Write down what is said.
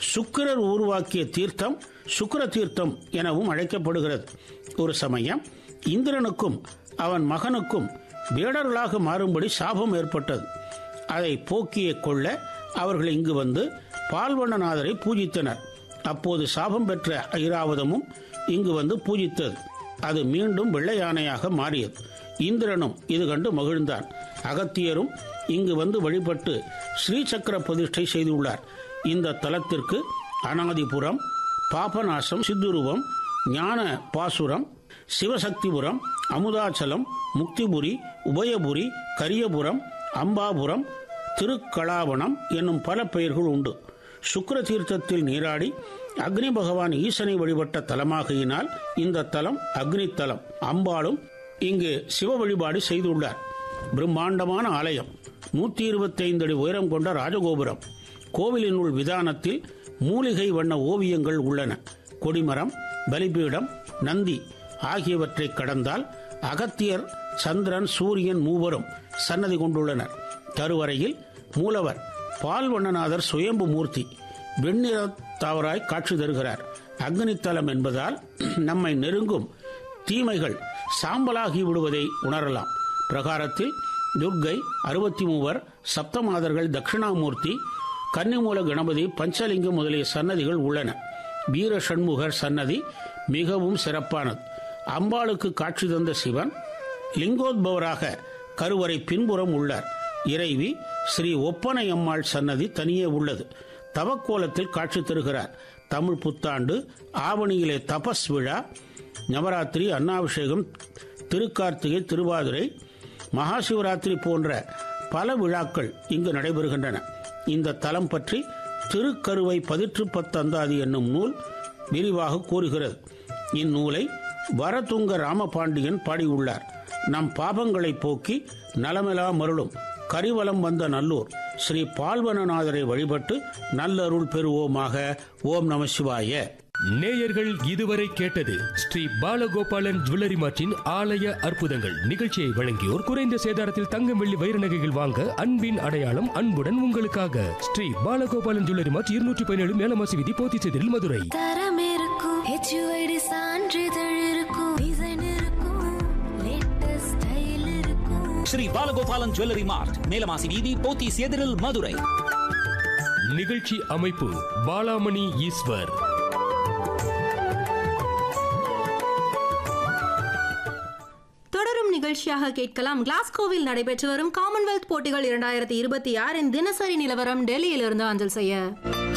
சுக்கிரர் உருவாக்கிய தீர்த்தம் சுக்கிர தீர்த்தம் எனவும் அழைக்கப்படுகிறது ஒரு சமயம் இந்திரனுக்கும் அவன் மகனுக்கும் வேடர்களாக மாறும்படி சாபம் ஏற்பட்டது அதை போக்கிய கொள்ள அவர்கள் இங்கு வந்து பால்வண்ணநாதரை பூஜித்தனர் அப்போது சாபம் பெற்ற ஐராவதமும் இங்கு வந்து பூஜித்தது அது மீண்டும் வெள்ளை யானையாக மாறியது இந்திரனும் இது கண்டு மகிழ்ந்தான் அகத்தியரும் இங்கு வந்து வழிபட்டு ஸ்ரீசக்கர பிரதிஷ்டை செய்துள்ளார் இந்த தலத்திற்கு அனாதிபுரம் பாபநாசம் சித்துருவம் ஞான பாசுரம் சிவசக்திபுரம் அமுதாச்சலம் முக்திபுரி உபயபுரி கரியபுரம் அம்பாபுரம் திருக்கலாவணம் என்னும் பல பெயர்கள் உண்டு சுக்கிர தீர்த்தத்தில் நீராடி அக்னி பகவான் ஈசனை வழிபட்ட தலமாகையினால் இந்த தலம் அக்னி தலம் அம்பாளும் இங்கு சிவ வழிபாடு செய்துள்ளார் பிரம்மாண்டமான ஆலயம் நூத்தி இருபத்தி ஐந்து அடி உயரம் கொண்ட ராஜகோபுரம் கோவிலினுள் விதானத்தில் மூலிகை வண்ண ஓவியங்கள் உள்ளன கொடிமரம் பலிபீடம் நந்தி ஆகியவற்றை கடந்தால் அகத்தியர் சந்திரன் சூரியன் மூவரும் சன்னதி கொண்டுள்ளனர் கருவறையில் மூலவர் பால்வண்ணநாதர் சுயம்பு மூர்த்தி வெண்ணிற தாவராய் காட்சி தருகிறார் அக்னித்தலம் என்பதால் நம்மை நெருங்கும் தீமைகள் சாம்பலாகி விடுவதை உணரலாம் பிரகாரத்தில் துர்க்கை அறுபத்தி மூவர் சப்தமாதர்கள் தட்சிணாமூர்த்தி கன்னிமூல கணபதி பஞ்சலிங்கம் முதலிய சன்னதிகள் உள்ளன வீர சண்முகர் சன்னதி மிகவும் சிறப்பானது அம்பாளுக்கு காட்சி தந்த சிவன் லிங்கோத்பவராக கருவறை பின்புறம் உள்ளார் இறைவி ஸ்ரீ ஒப்பனை அம்மாள் சன்னதி தனியே உள்ளது தவக்கோலத்தில் காட்சி தருகிறார் தமிழ் புத்தாண்டு ஆவணியிலே தபஸ் விழா நவராத்திரி அன்னாபிஷேகம் திருக்கார்த்திகை திருவாதிரை மகாசிவராத்திரி போன்ற பல விழாக்கள் இங்கு நடைபெறுகின்றன இந்த தலம் பற்றி திருக்கருவை பதிற்று பத்தந்தாதி என்னும் நூல் விரிவாக கூறுகிறது இந்நூலை வரதுங்க ராமபாண்டியன் பாடியுள்ளார் நம் பாபங்களை போக்கி நலமெலாம் மருளும் கரிவலம் வந்த நல்லூர் ஸ்ரீ பால்வனநாதரை வழிபட்டு நல்லருள் பெறுவோமாக ஓம் நம சிவாய நேயர்கள் இதுவரை கேட்டது ஸ்ரீ பாலகோபாலன் ஜுவல்லரி மார்ட்டின் ஆலய அற்புதங்கள் நிகழ்ச்சியை வழங்கியோர் குறைந்த சேதாரத்தில் தங்கம் வெள்ளி வைர நகைகள் வாங்க அன்பின் அடையாளம் அன்புடன் உங்களுக்காக ஸ்ரீ பாலகோபாலன் ஜுவல்லரி மார்ட் இருநூற்றி பதினேழு மேலமாசி விதி போத்திச்செதில் மதுரை தரம் இருக்கும் ஹெச்யூஐடி சான்றிதழ் இருக்கும் டிசைன் இருக்கும் லேட்டஸ்ட் ஸ்டைல் இருக்கும் ஸ்ரீ பாலகோபாலன் ஜுவல்லரி மார்ட் மேலமாசி வீதி போத்தீஸ் எதிரில் மதுரை நிகழ்ச்சி அமைப்பு பாலாமணி ஈஸ்வர் தொடரும் நிகழ்ச்சியாக கேட்கலாம் கிளாஸ்கோவில் நடைபெற்று வரும் காமன்வெல்த் போட்டிகள் இரண்டாயிரத்தி இருபத்தி ஆறின் தினசரி நிலவரம் டெல்லியிலிருந்து அஞ்சல் செய்ய